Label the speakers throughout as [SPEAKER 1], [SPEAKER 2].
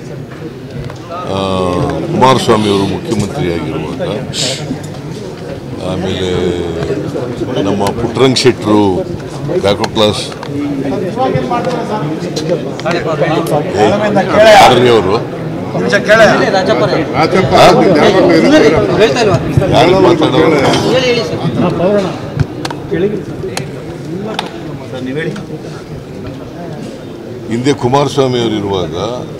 [SPEAKER 1] ಆ, ಕುಮಾರಸ್ವಾಮಿಯವರು ಮುಖ್ಯಮಂತ್ರಿಯಾಗಿರುವಾಗ ಆಮೇಲೆ ನಮ್ಮ ಪುಟ್ಟರಂಗ್ ಶೆಟ್ಟರು ಬ್ಯಾಕ್ವರ್ಡ್ ಕ್ಲಾಸ್ ಅವರು
[SPEAKER 2] ರಾಜಪ್ಪ
[SPEAKER 3] ಹೇಳ್ತಾ ಇಲ್ವಾ
[SPEAKER 1] ಯಾರು ಮಾತಾಡೋರು
[SPEAKER 3] ಹೇಳಿ ಹೇಳಿ ಸರ್
[SPEAKER 1] ಹಿಂದೆ ಕುಮಾರಸ್ವಾಮಿ ಅವರು ಇರುವಾಗ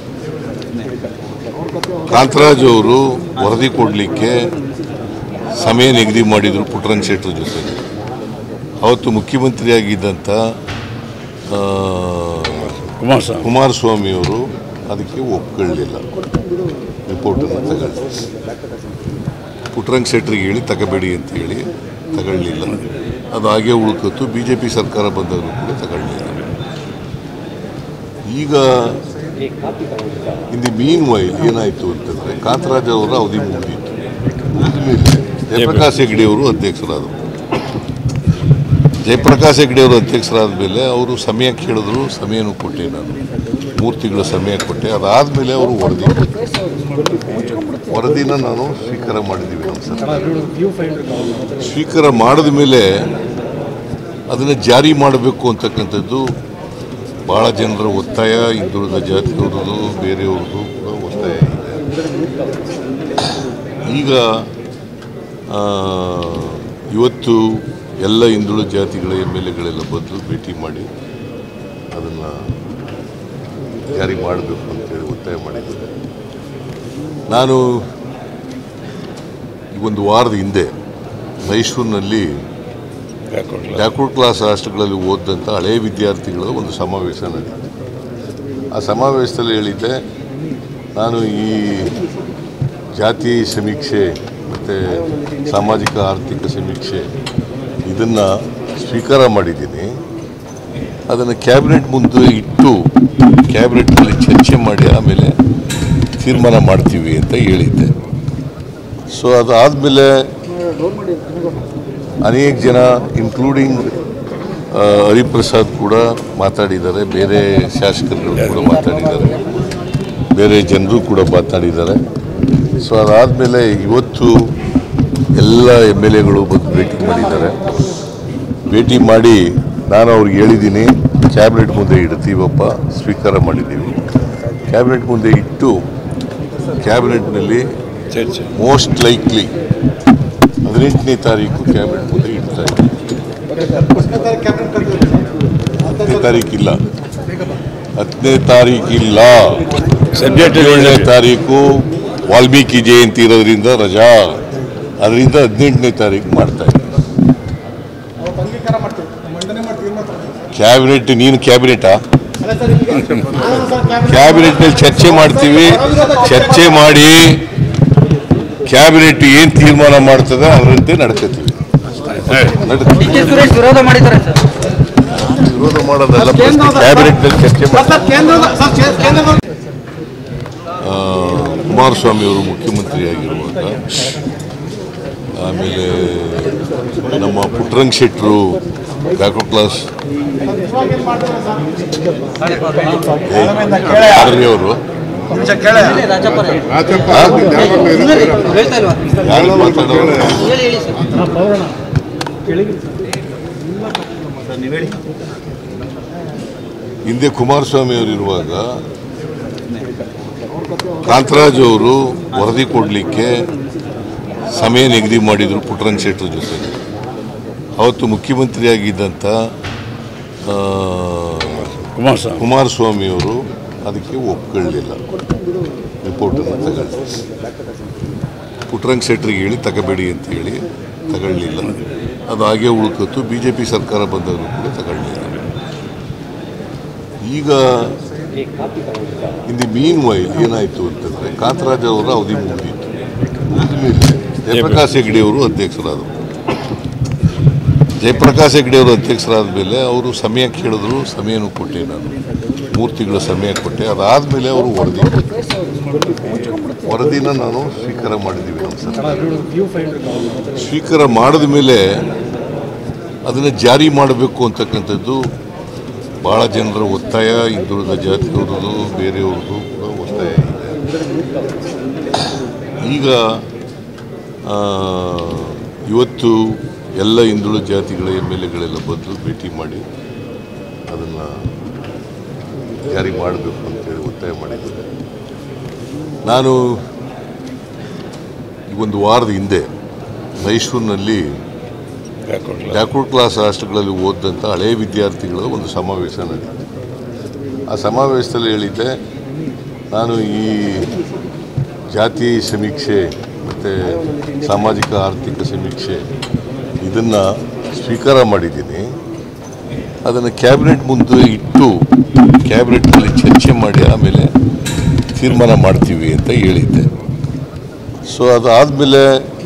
[SPEAKER 1] ಕಾಂತರಾಜ್ ಅವರು ವರದಿ ಕೊಡಲಿಕ್ಕೆ ಸಮಯ ನಿಗದಿ ಮಾಡಿದರು ಪುಟ್ಟರಂಗ್ ಶೆಟ್ಟರ್ ಜೊತೆ ಅವತ್ತು ಮುಖ್ಯಮಂತ್ರಿಯಾಗಿದ್ದಂಥ ಆ,
[SPEAKER 2] ಕುಮಾರಸ್ವಾಮಿ
[SPEAKER 1] ಕುಮಾರಸ್ವಾಮಿಯವರು ಅದಕ್ಕೆ ಒಪ್ಕೊಳ್ಳಿಲ್ಲ ರಿಪೋರ್ಟನ್ನು ತಗೊಳ್ಳಿ ಪುಟ್ಟರಂಗ್ ಶೆಟ್ಟರಿಗೆ ಹೇಳಿ ತಗೋಬೇಡಿ ಅಂತ ಹೇಳಿ ತಗೊಳ್ಳಿಲ್ಲ ಅದು ಹಾಗೆ ಉಳ್ಕತ್ತು ಬಿ ಜೆ ಪಿ ಸರ್ಕಾರ ಬಂದಾಗಲೂ ಕೂಡ ತಗೊಳ್ಳಿಲ್ಲ ಈಗ ಇಂದು ಮೀನ್ ವೈಲ್ ಏನಾಯಿತು ಅಂತಂದರೆ ಕಾಂತರಾಜ್ ಅವರ ಅವಧಿ ಮುಗಿದಿತ್ತು ಮುಗಿದ ಮೇಲೆ ಜಯಪ್ರಕಾಶ್ ಹೆಗ್ಡೆ ಅವರು ಅಧ್ಯಕ್ಷರಾದರು ಜಯಪ್ರಕಾಶ್ ಹೆಗ್ಡೆ ಅವರು ಅಧ್ಯಕ್ಷರಾದ ಮೇಲೆ ಅವರು ಸಮಯ ಕೇಳಿದ್ರು ಸಮಯನೂ ಕೊಟ್ಟೆ ನಾನು ಮೂರು ತಿಂಗಳ ಸಮಯ ಕೊಟ್ಟೆ ಅದಾದಮೇಲೆ ಅವರು ವರದಿ ಕೊಟ್ಟರು. ವರದಿನ ನಾನು ಸ್ವೀಕಾರ ಮಾಡಿದ್ದೀವಿ ನಮ್ಮ ಸರ್ಕಾರ ಸ್ವೀಕಾರ ಮಾಡಿದ ಮೇಲೆ ಅದನ್ನು ಜಾರಿ ಮಾಡಬೇಕು ಅಂತಕ್ಕಂಥದ್ದು ಭಾಳ ಜನರ ಒತ್ತಾಯ ಹಿಂದುಳಿದ ಜಾತಿಯವ್ರದ್ದು ಬೇರೆಯವ್ರದ್ದು ಕೂಡ ಒತ್ತಾಯ ಇದೆ ಈಗ ಆ, ಇವತ್ತು ಎಲ್ಲ ಹಿಂದುಳಿದ ಜಾತಿಗಳ ಎಮ್ ಎಲ್ ಎಗಳೆಲ್ಲ ಬಂದು ಭೇಟಿ ಮಾಡಿ ಅದನ್ನು ಜಾರಿ ಮಾಡಬೇಕು ಅಂತೇಳಿ ಒತ್ತಾಯ ಮಾಡಿದ್ದಾರೆ ನಾನು ಈ ಒಂದು ವಾರದ ಹಿಂದೆ ಮೈಸೂರಿನಲ್ಲಿ ಬ್ಯಾಕ್ವರ್ಡ್ ಕ್ಲಾಸ್ ರಾಷ್ಟ್ರಗಳಲ್ಲಿ ಓದಿದಂಥ ಹಳೆಯ ವಿದ್ಯಾರ್ಥಿಗಳ ಒಂದು ಸಮಾವೇಶ ನಡೆಯಿತು ಆ ಸಮಾವೇಶದಲ್ಲಿ ಹೇಳಿದ್ದೆ ನಾನು ಈ ಜಾತಿ ಸಮೀಕ್ಷೆ ಮತ್ತು ಸಾಮಾಜಿಕ ಆರ್ಥಿಕ ಸಮೀಕ್ಷೆ ಇದನ್ನು ಸ್ವೀಕಾರ ಮಾಡಿದ್ದೀನಿ ಅದನ್ನು ಕ್ಯಾಬಿನೆಟ್ ಮುಂದೆ ಇಟ್ಟು ಕ್ಯಾಬಿನೆಟ್ನಲ್ಲಿ ಚರ್ಚೆ ಮಾಡಿ ಆಮೇಲೆ ತೀರ್ಮಾನ ಮಾಡ್ತೀವಿ ಅಂತ ಹೇಳಿದ್ದೆ ಸೊ ಅದಾದಮೇಲೆ ಅನೇಕ ಜನ ಇನ್ಕ್ಲೂಡಿಂಗ್ ಹರಿಪ್ರಸಾದ್ ಕೂಡ ಮಾತಾಡಿದ್ದಾರೆ ಬೇರೆ ಶಾಸಕರುಗಳು ಕೂಡ ಮಾತಾಡಿದ್ದಾರೆ ಬೇರೆ ಜನರು ಕೂಡ ಮಾತಾಡಿದ್ದಾರೆ ಸೊ ಅದಾದಮೇಲೆ ಇವತ್ತು ಎಲ್ಲ ಎಮ್ ಎಲ್ ಎಗಳು ಬಂದು ಭೇಟಿ ಮಾಡಿದ್ದಾರೆ ಭೇಟಿ ಮಾಡಿ ನಾನು ಅವ್ರಿಗೆ ಹೇಳಿದ್ದೀನಿ ಕ್ಯಾಬಿನೆಟ್ ಮುಂದೆ ಇಡ್ತೀವಪ್ಪ ಸ್ವೀಕಾರ ಮಾಡಿದ್ದೀವಿ ಕ್ಯಾಬಿನೆಟ್ ಮುಂದೆ ಇಟ್ಟು ಕ್ಯಾಬಿನೆಟ್ನಲ್ಲಿ
[SPEAKER 2] ಚರ್ಚೆ
[SPEAKER 1] ಮೋಸ್ಟ್ ಲೈಕ್ಲಿ ಹದಿನೆಂಟನೇ ತಾರೀಕು ಕ್ಯಾಬಿನೆಟ್ ಮುಂದೆ ಇಡ್ತಾ ಇದ್ದೀವಿ ಹತ್ತನೇ ತಾರೀಕಿಲ್ಲ ಹತ್ತನೇ ತಾರೀಕಿಲ್ಲ
[SPEAKER 2] ಸಬ್ಜೆಕ್ಟ್
[SPEAKER 1] ಏಳನೇ ತಾರೀಕು ವಾಲ್ಮೀಕಿ ಜಯಂತಿ ಇರೋದ್ರಿಂದ ರಜಾ ಅದರಿಂದ ಹದಿನೆಂಟನೇ ತಾರೀಕು ಮಾಡ್ತಾ ಇದ್ದೀವಿ
[SPEAKER 4] ಅಂಗೀಕಾರ ಮಾಡ್ತೀವಿ ಮಂಡನೆ ಮಾಡ್ತೀವಿ ಮಾತ್ರ
[SPEAKER 1] ಕ್ಯಾಬಿನೆಟ್ ನೀನು ಕ್ಯಾಬಿನೆಟಾ
[SPEAKER 4] ಅಲ್ಲ ಸರ್ ಈಗ ನಾನು ಸರ್ ಕ್ಯಾಬಿನೆಟ್
[SPEAKER 1] ಕ್ಯಾಬಿನೆಟ್ನಲ್ಲಿ ಚರ್ಚೆ ಮಾಡ್ತೀವಿ ಚರ್ಚೆ ಮಾಡಿ ಕ್ಯಾಬಿನೆಟ್ ಏನು ತೀರ್ಮಾನ ಮಾಡ್ತದೆ ಅದರಂತೆ ನಡ್ಕೋತೀವಿ ನಡ್ಕ-
[SPEAKER 3] ಡಿ ಕೆ ಸುರೇಶ್ ವಿರೋಧ ಮಾಡಿದ್ದಾರೆ ಸರ್
[SPEAKER 1] ವಿರೋಧ ಮಾಡೋದಲ್ಲ ಕ್ಯಾಬಿನೆಟ್ನಲ್ಲಿ ಚರ್ಚೆ ಮಾಡಿ
[SPEAKER 4] ಸರ್ ಕೇಂದ್ರದ ಸರ್ ಚೇ- ಕೇಂದ್ರದ
[SPEAKER 1] ಆ, ಕುಮಾರಸ್ವಾಮಿ ಅವರು ಮುಖ್ಯಮಂತ್ರಿಯಾಗಿರುವಾಗ ಆಮೇಲೆ ನಮ್ಮ ಪುಟ್ಟರಂಗ್ ಶೆಟ್ಟರು ಬ್ಯಾಕ್ವರ್ಡ್ ಕ್ಲಾಸ್ ಅವರು
[SPEAKER 3] ಹೇಳಿ ರಾಜಪ್ಪ ಹೇಳ್ತಾ ಇಲ್ವಾ
[SPEAKER 1] ಯಾರು ಮಾತಾಡೋರು
[SPEAKER 3] ಹೇಳಿ ಹೇಳಿ ಸರ್
[SPEAKER 1] ಹಿಂದೆ ಕುಮಾರಸ್ವಾಮಿ ಅವರು ಇರುವಾಗ ಕಾಂತರಾಜ್ ಅವರು ವರದಿ ಕೊಡಲಿಕ್ಕೆ ಸಮಯ ನಿಗದಿ ಮಾಡಿದರು ಪುಟ್ಟರಂಗ್ ಶೆಟ್ಟರ್ ಜೊತೆ ಅವತ್ತು ಮುಖ್ಯಮಂತ್ರಿಯಾಗಿದ್ದಂಥ ಆ,
[SPEAKER 2] ಕುಮಾರಸ್ವಾಮಿ
[SPEAKER 1] ಕುಮಾರಸ್ವಾಮಿಯವರು ಅದಕ್ಕೆ ಒಪ್ಕೊಳ್ಳಿಲ್ಲ ರಿಪೋರ್ಟನ್ನು ತಗೊಳ್ಳಿ ಪುಟ್ಟರಂಗ್ ಶೆಟ್ಟರಿಗೆ ಹೇಳಿ ತಗೋಬೇಡಿ ಅಂತ ಹೇಳಿ ತಗೊಳ್ಳಿಲ್ಲ ಅದು ಹಾಗೆ ಉಳ್ಕತ್ತು ಬಿ ಜೆ ಪಿ ಸರ್ಕಾರ ಬಂದಾಗಲೂ ಕೂಡ ತಗೊಳ್ಳಿಲ್ಲ ಈಗ ಇಂದು ಮೀನ್ ವೈಲ್ ಏನಾಯಿತು ಅಂತಂದರೆ ಕಾಂತರಾಜ್ ಅವರ ಅವಧಿ ಮುಗಿದಿತ್ತು ಮುಗಿದ ಮೇಲೆ ಜಯಪ್ರಕಾಶ್ ಹೆಗ್ಡೆ ಅವರು ಅಧ್ಯಕ್ಷರಾದರು ಜಯಪ್ರಕಾಶ್ ಹೆಗ್ಡೆ ಅವರು ಅಧ್ಯಕ್ಷರಾದ ಮೇಲೆ ಅವರು ಸಮಯ ಕೇಳಿದ್ರು ಸಮಯನೂ ಕೊಟ್ಟೆ ನಾನು ಮೂರು ತಿಂಗಳ ಸಮಯ ಕೊಟ್ಟೆ ಅದಾದಮೇಲೆ ಅವರು ವರದಿ ಕೊಟ್ಟರು. ವರದಿನ ನಾನು ಸ್ವೀಕಾರ ಮಾಡಿದ್ದೀವಿ ನಮ್ಮ ಸರ್ಕಾರ ಸ್ವೀಕಾರ ಮಾಡಿದ ಮೇಲೆ ಅದನ್ನು ಜಾರಿ ಮಾಡಬೇಕು ಅಂತಕ್ಕಂಥದ್ದು ಭಾಳ ಜನರ ಒತ್ತಾಯ ಹಿಂದುಳಿದ ಜಾತಿಯವ್ರದ್ದು ಬೇರೆಯವ್ರದ್ದು ಕೂಡ ಒತ್ತಾಯ ಇದೆ ಈಗ ಆ, ಇವತ್ತು ಎಲ್ಲ ಹಿಂದುಳಿದ ಜಾತಿಗಳ ಎಮ್ ಎಲ್ ಎಗಳೆಲ್ಲ ಬಂದು ಭೇಟಿ ಮಾಡಿ ಅದನ್ನು ಜಾರಿ ಮಾಡಬೇಕು ಅಂತೇಳಿ ಒತ್ತಾಯ ಮಾಡಿದ್ದಾರೆ ನಾನು ಈ ಒಂದು ವಾರದ ಹಿಂದೆ ಮೈಸೂರಿನಲ್ಲಿ
[SPEAKER 2] ಬ್ಯಾಕ್ವರ್ಡ್
[SPEAKER 1] ಬ್ಯಾಕ್ವರ್ಡ್ ಕ್ಲಾಸ್ ರಾಷ್ಟ್ರಗಳಲ್ಲಿ ಓದಿದಂಥ ಹಳೆಯ ವಿದ್ಯಾರ್ಥಿಗಳ ಒಂದು ಸಮಾವೇಶ ನಡೀತು ಆ ಸಮಾವೇಶದಲ್ಲಿ ಹೇಳಿದ್ದೆ ನಾನು ಈ ಜಾತಿ ಸಮೀಕ್ಷೆ ಮತ್ತು ಸಾಮಾಜಿಕ ಆರ್ಥಿಕ ಸಮೀಕ್ಷೆ ಇದನ್ನು ಸ್ವೀಕಾರ ಮಾಡಿದ್ದೀನಿ ಅದನ್ನು ಕ್ಯಾಬಿನೆಟ್ ಮುಂದೆ ಇಟ್ಟು ಕ್ಯಾಬಿನೆಟ್ನಲ್ಲಿ ಚರ್ಚೆ ಮಾಡಿ ಆಮೇಲೆ ತೀರ್ಮಾನ ಮಾಡ್ತೀವಿ ಅಂತ ಹೇಳಿದ್ದೆ ಸೊ ಅದಾದಮೇಲೆ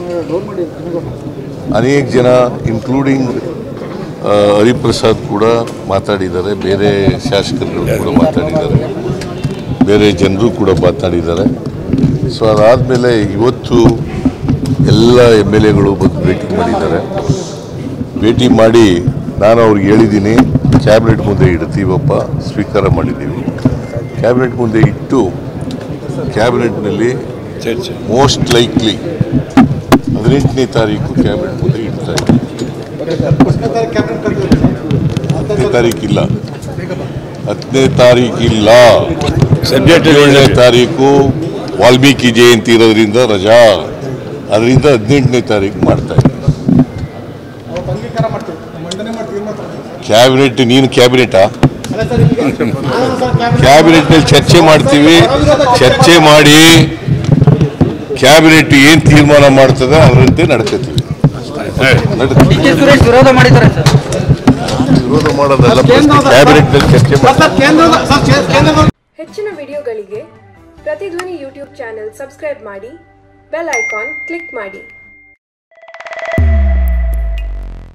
[SPEAKER 1] ಅನೇಕ ಜನ ಇನ್ಕ್ಲೂಡಿಂಗ್ ಹರಿಪ್ರಸಾದ್ ಕೂಡ ಮಾತಾಡಿದ್ದಾರೆ ಬೇರೆ ಶಾಸಕರುಗಳು ಕೂಡ ಮಾತಾಡಿದ್ದಾರೆ ಬೇರೆ ಜನರು ಕೂಡ ಮಾತನಾಡಿದ್ದಾರೆ ಸೊ ಅದಾದಮೇಲೆ ಇವತ್ತು ಎಲ್ಲ ಎಮ್ ಎಲ್ ಎಗಳು ಬಂದು ಭೇಟಿ ಮಾಡಿದ್ದಾರೆ ಭೇಟಿ ಮಾಡಿ ನಾನು ಅವ್ರಿಗೆ ಹೇಳಿದ್ದೀನಿ ಕ್ಯಾಬಿನೆಟ್ ಮುಂದೆ ಇಡ್ತೀವಪ್ಪ ಸ್ವೀಕಾರ ಮಾಡಿದ್ದೀವಿ ಕ್ಯಾಬಿನೆಟ್ ಮುಂದೆ ಇಟ್ಟು ಕ್ಯಾಬಿನೆಟ್ನಲ್ಲಿ
[SPEAKER 2] ಚರ್ಚೆ
[SPEAKER 1] ಮೋಸ್ಟ್ ಲೈಕ್ಲಿ ಹದಿನೆಂಟನೇ ತಾರೀಕು ಕ್ಯಾಬಿನೆಟ್ ಮುಂದೆ ಇಡ್ತಾ ಇದ್ದೀವಿ ಹತ್ತನೇ ತಾರೀಕಿಲ್ಲ ಹತ್ತನೇ ತಾರೀಕಿಲ್ಲ
[SPEAKER 2] ಸಬ್ಜೆಕ್ಟ್
[SPEAKER 1] ಏಳನೇ ತಾರೀಕು ವಾಲ್ಮೀಕಿ ಜಯಂತಿ ಇರೋದ್ರಿಂದ ರಜಾ ಅದರಿಂದ ಹದಿನೆಂಟನೇ ತಾರೀಕು ಮಾಡ್ತಾ ಇದ್ದೀವಿ
[SPEAKER 4] ಅವತ್ತು ಅಂಗೀಕಾರ ಮಾಡ್ತೀವಿ ಮಂಡನೆ ಮಾಡಿ ತೀರ್ಮಾನ ತಗೊಳ್ತೀವಿ.
[SPEAKER 1] ಕ್ಯಾಬಿನೆಟ್ ನೀನು ಕ್ಯಾಬಿನೆಟಾ
[SPEAKER 4] ಅಲ್ಲ ಸರ್ ಈಗ ನಾನು ಸರ್ ಕ್ಯಾಬಿನೆಟ್
[SPEAKER 1] ಕ್ಯಾಬಿನೆಟ್ನಲ್ಲಿ ಚರ್ಚೆ ಮಾಡ್ತೀವಿ ಚರ್ಚೆ ಮಾಡಿ ಕ್ಯಾಬಿನೆಟ್ ಏನು ತೀರ್ಮಾನ ಮಾಡ್ತದೆ ಅದರಂತೆ ನಡ್ಕೋತೀವಿ ನಡ್ಕ-
[SPEAKER 3] ಡಿ ಕೆ ಸುರೇಶ್ ವಿರೋಧ ಮಾಡಿದ್ದಾರೆ ಸರ್
[SPEAKER 1] ವಿರೋಧ ಮಾಡೋದಲ್ಲ ಕ್ಯಾಬಿನೆಟ್ನಲ್ಲಿ ಚರ್ಚೆ ಮಾಡಿ
[SPEAKER 4] ಸರ್ ಕೇಂದ್ರದ ಸರ್ ಚೇ- ಕೇಂದ್ರದ
[SPEAKER 5] ಹೆಚ್ಚಿನ ವಿಡಿಯೋಗಳಿಗೆ ಪ್ರತಿಧ್ವನಿ ಯೂಟ್ಯೂಬ್ ಚಾನೆಲ್ ಸಬ್ಸ್ಕ್ರೈಬ್ ಮಾಡಿ ಬೆಲ್ ಐಕಾನ್ ಕ್ಲಿಕ್ ಮಾಡಿ